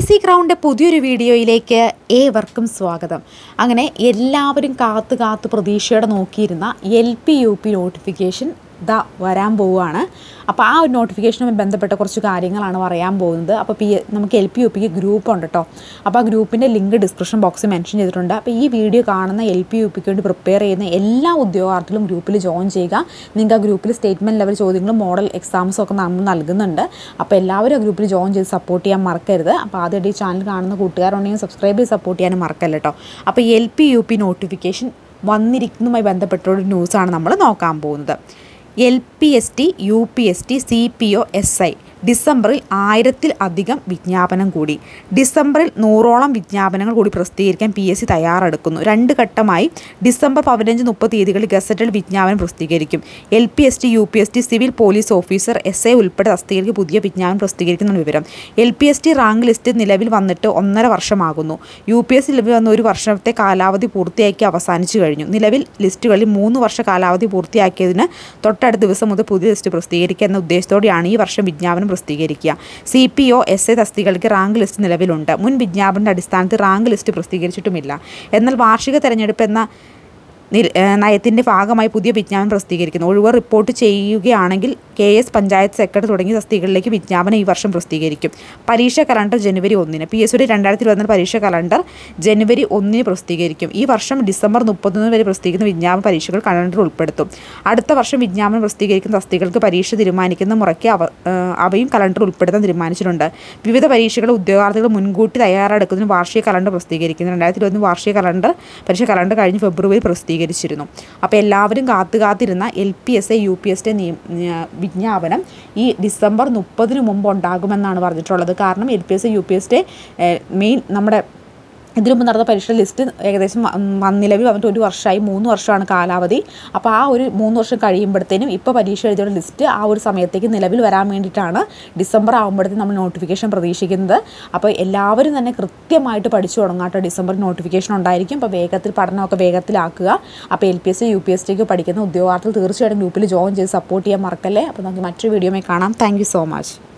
S C ക്രൗണിൻ്റെ പുതിയൊരു വീഡിയോയിലേക്ക് ഏവർക്കും സ്വാഗതം അങ്ങനെ എല്ലാവരും കാത്ത് കാത്ത് പ്രതീക്ഷയോടെ നോക്കിയിരുന്ന L P U P notification ദാ വരാൻ പോവുകയാണ് അപ്പോൾ ആ ഒരു നോട്ടിഫിക്കേഷനുമായി ബന്ധപ്പെട്ട കുറച്ച് കാര്യങ്ങളാണ് പറയാൻ പോകുന്നത് അപ്പോൾ പി നമുക്ക് എൽ പി യു പിക്ക് ഗ്രൂപ്പ് ഉണ്ട് കേട്ടോ അപ്പോൾ ആ ഗ്രൂപ്പിൻ്റെ ലിങ്ക് ഡിസ്ക്രിപ്ഷൻ ബോക്സിൽ മെൻഷൻ ചെയ്തിട്ടുണ്ട് അപ്പോൾ ഈ വീഡിയോ കാണുന്ന എൽ പി യു പിക്ക് വേണ്ടി പ്രിപ്പയർ ചെയ്യുന്ന എല്ലാ ഉദ്യോഗാർത്ഥികളും ഗ്രൂപ്പിൽ ജോയിൻ ചെയ്യുക നിങ്ങൾക്ക് ആ ഗ്രൂപ്പിൽ സ്റ്റേറ്റ്മെൻറ്റ് ലെവൽ ചോദ്യങ്ങളും മോഡൽ എക്സാംസും ഒക്കെ നമ്മൾ നൽകുന്നുണ്ട് അപ്പോൾ എല്ലാവരും ആ ഗ്രൂപ്പിൽ ജോയിൻ ചെയ്ത് സപ്പോർട്ട് ചെയ്യാൻ മറക്കരുത് അപ്പോൾ ആദ്യമായിട്ട് ഈ ചാനൽ കാണുന്ന കൂട്ടുകാരുണ്ടെങ്കിൽ സബ്സ്ക്രൈബ് ചെയ്ത് സപ്പോർട്ട് ചെയ്യാനും മറക്കല്ല കേട്ടോ അപ്പോൾ L P U P notification വന്നിരിക്കുന്നതുമായി ബന്ധപ്പെട്ടൊരു ന്യൂസാണ് നമ്മൾ നോക്കാൻ പോകുന്നത് L P S T U P S T C P O S I ഡിസംബറിൽ ആയിരത്തിൽ അധികം വിജ്ഞാപനം കൂടി ഡിസംബറിൽ നൂറോളം വിജ്ഞാപനങ്ങൾ കൂടി പ്രസിദ്ധീകരിക്കാൻ പി എസ് സി തയ്യാറെടുക്കുന്നു രണ്ട് ഘട്ടമായി ഡിസംബർ പതിനഞ്ച് മുപ്പത് തീയതികളിൽ ഗസറ്റൽ വിജ്ഞാപനം പ്രസിദ്ധീകരിക്കും L P S T U P S T civil police officer S I ഉൾപ്പെടെ തസ്തികയ്ക്ക് പുതിയ വിജ്ഞാപനം പ്രസിദ്ധീകരിക്കുന്ന വിവരം L P S T rank list നിലവിൽ വന്നിട്ട് ഒന്നര വർഷമാകുന്നു യു പി എസ് നിലവിൽ വന്ന ഒരു വർഷത്തെ കാലാവധി പൂർത്തിയാക്കി അവസാനിച്ചു കഴിഞ്ഞു നിലവിൽ ലിസ്റ്റുകളിൽ മൂന്ന് വർഷ കാലാവധി പൂർത്തിയാക്കിയതിന് തൊട്ടടുത്ത ദിവസം മുതൽ പുതിയ ലിസ്റ്റ് പ്രസിദ്ധീകരിക്കുക എന്ന ഉദ്ദേശത്തോടെയാണ് ഈ വർഷം വിജ്ഞാപനം പ്രസിദ്ധീകരിക്കുക C P O S A തസ്തികൾക്ക് റാങ്ക് ലിസ്റ്റ് നിലവിലുണ്ട് മുൻ വിജ്ഞാപനത്തിന്റെ അടിസ്ഥാനത്തിൽ റാങ്ക് ലിസ്റ്റ് പ്രസിദ്ധീകരിച്ചിട്ടുമില്ല എന്നാൽ വാർഷിക തെരഞ്ഞെടുപ്പ് എന്ന നിര- ഏഹ് നയത്തിൻ്റെ ഭാഗമായി പുതിയ വിജ്ഞാപനം പ്രസിദ്ധീകരിക്കുന്നു ഒഴിവ് റിപ്പോർട്ട് ചെയ്യുകയാണെങ്കിൽ കെ എസ് പഞ്ചായത്ത് സെക്രട്ടറി തുടങ്ങിയ തസ്തികകളിലേക്ക് വിജ്ഞാപനം ഈ വർഷം പ്രസിദ്ധീകരിക്കും പരീക്ഷ കലണ്ടർ ജനുവരി ഒന്നിന് പി എസ് സിയുടെ രണ്ടായിരത്തി ഇരുപത്തിനാല് പരീക്ഷ കലണ്ടർ ജനുവരി ഒന്നിന് പ്രസിദ്ധീകരിക്കും ഈ വർഷം ഡിസംബർ മുപ്പത്തൊന്ന് വരെ പ്രസിദ്ധീകരിക്കുന്ന വിജ്ഞാപന പരീക്ഷകൾ കലണ്ടറിൽ ഉൾപ്പെടുത്തും അടുത്ത വർഷം വിജ്ഞാപനം പ്രസിദ്ധീകരിക്കുന്ന തസ്തികൾക്ക് പരീക്ഷ തീരുമാനിക്കുന്ന മുറയ്ക്ക് അവ ഏഹ് അവയും കലണ്ടറിൽ ഉൾപ്പെടുത്താൻ തീരുമാനിച്ചിട്ടുണ്ട് വിവിധ പരീക്ഷകൾ ഉദ്യോഗാർത്ഥികൾ മുൻകൂട്ടി തയ്യാറെടുക്കുന്നതിന് വാർഷിക കലണ്ടർ പ്രസിദ്ധീകരിക്കുന്നു രണ്ടായിരത്തി ഇരുപത്തി വാർഷിക കലണ്ടർ പരീക്ഷ കലണ്ടർ കഴിഞ്ഞ് ഫെബ്രുവരി പ്രസിദ്ധീകരിച്ചിരുന്നു അപ്പോൾ എല്ലാവരും കാത്തു കാത്തിരുന്ന L P S A U P S വിജ്ഞാപനം ഈ ഡിസംബർ മുപ്പതിന് മുമ്പ് ഉണ്ടാകുമെന്നാണ് പറഞ്ഞിട്ടുള്ളത് കാരണം L P S A U P S main നമ്മുടെ ഇതിനു മുമ്പ് നടന്ന പരീക്ഷ ലിസ്റ്റ് ഏകദേശം വ- വ- നിലവിൽ വന്നിട്ട് ഒരു വർഷമായി മൂന്ന് വർഷമാണ് കാലാവധി അപ്പോൾ ആ ഒരു മൂന്ന് വർഷം കഴിയുമ്പോഴത്തേനും ഇപ്പോൾ പരീക്ഷ എഴുതിയുള്ള ലിസ്റ്റ് ആ ഒരു സമയത്തേക്ക് നിലവിൽ വരാൻ വേണ്ടിയിട്ടാണ് ഡിസംബർ ആകുമ്പോഴത്തേക്കും നമ്മൾ നോട്ടിഫിക്കേഷൻ പ്രതീക്ഷിക്കുന്നത് അപ്പോൾ എല്ലാവരും തന്നെ കൃത്യമായിട്ട് പഠിച്ചു തുടങ്ങാട്ടോ ഡിസംബർ നോട്ടിഫിക്കേഷൻ ഉണ്ടായിരിക്കും അപ്പോൾ വേഗത്തിൽ പഠനമൊക്കെ വേഗത്തിലാക്കുക അപ്പോൾ L P S C U P S ടിക്ക് പഠിക്കുന്ന ഉദ്യോഗാർത്ഥികൾ തീർച്ചയായിട്ടും ഗ്രൂപ്പിൽ ജോയിൻ ചെയ്ത് സപ്പോർട്ട് ചെയ്യാൻ മറക്കല്ലേ അപ്പോൾ നമുക്ക് മറ്റൊരു വീഡിയോയിൽ കാണാം താങ്ക് യു സോ മച്ച്